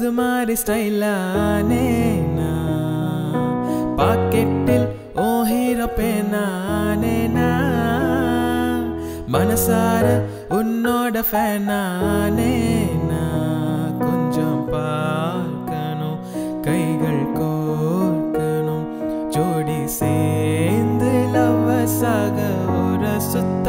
சுகுமாரி ஸ்டைலானே நான் பாக்கெட்டில் ஓ ஹீரோ பேனானே நான் மனசார உன்னோட ஃபேனானே நான் கொஞ்சம் பார்க்கணும் கைகள் கோர்க்கணும் ஜோடி சேர்ந்து லவ்வஸாக ஒரு சுத்த